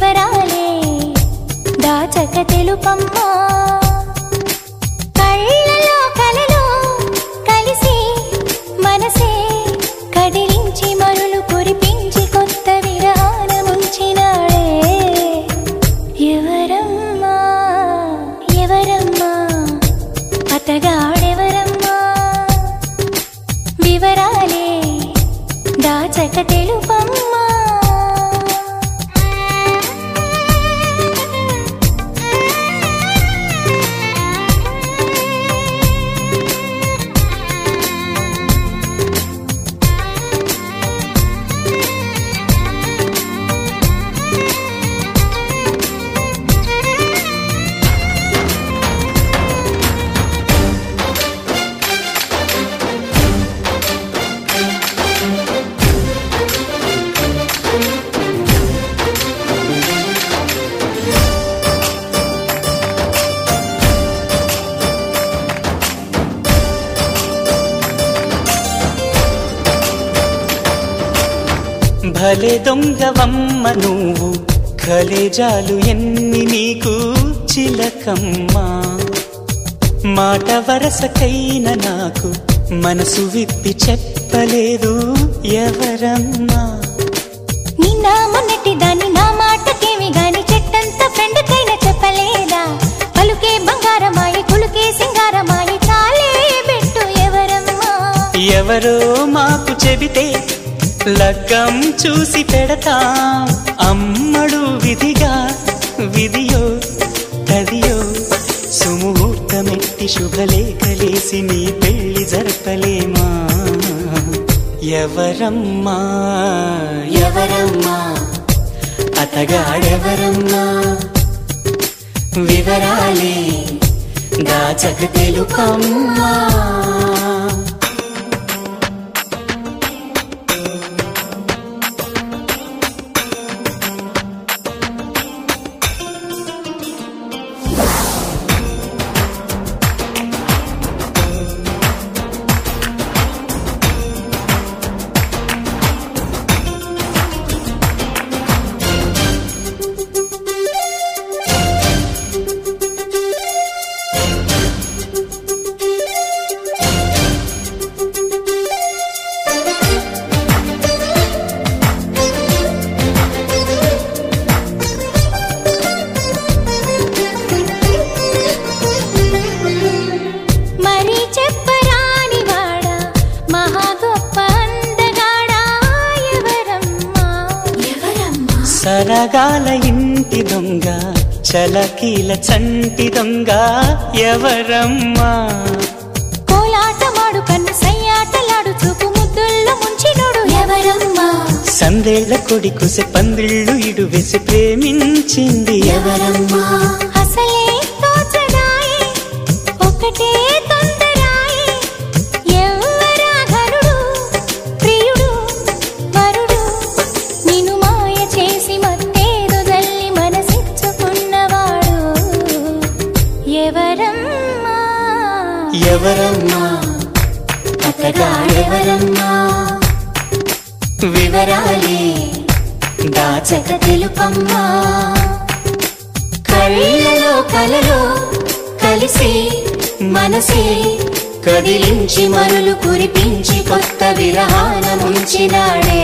వివరాలే దాచక తెలుపమ్మా కళ్ళలో కలలో కలిసి మనసే కదిలించి మరులు కురిపించి కొత్త విరానముంచినాడే ఎవరమ్మా ఎవరమ్మా అతగాడెవరమ్మా వివరాలే దాచక తెలుపమ్మా భలే దొంగవమ్మ నువ్వు కలేజాలు ఎన్ని నీకు చిలకమ్మా మాట వరసకైన నాకు మనసు విప్పి చెప్పలేదు ఎవరమ్మా నిన్న మొన్నటి దాన్ని నా మాటకేమి గాని చెట్టంత ఫ్రెండ్ కైనా చెప్పలేదా పలుకే బంగారమాయి కులుకే సింగారమాయి చాలే పెట్టు ఎవరమ్మా ఎవరో మాకు చెబితే లగ్గం చూసి పెడతా అమ్మడు విధిగా విధియో తదియో సుముహూర్తమెట్టి శుభలేఖలేసి నీ పెళ్లి జరపలేమా ఎవరమ్మా ఎవరమ్మా అతగాడెవరమ్మా వివరాలే దాచక తెలుపమ్మా మరి చెప్పరాని వాడా మహా గొప్ప అందగాడా ఎవరమ్మా ఎవరమ్మా సరగాల ఇంటి దొంగ చలకీల చంటి దొంగ ఎవరమ్మా కోలాటమాడు కన్ను సయ్యాటలాడు చూపు ముద్దుల్లో ముంచినోడు ఎవరమ్మా సందేళ్ల కొడి కుసె పందిళ్ళు ఇడు వేసి ప్రేమించింది ఎవరమ్మా అసలే తోచదాయే ఒకటే తొందరాయే ఎవ్వరా ఘనుడు ప్రియుడు వరుడు నిన్ను మాయ చేసి మత్తేదు జల్లి మనసిచ్చుకున్నవాడు ఎవరమ్మా ఎవరమ్మా అతగాడెవరమ్మా వివరాలే దాచక తెలుపమ్మా కళ్ళలో కలలో కలిసి మనసే కదిలించి మరులు కురిపించి కొత్త విరహాన ముంచినాడే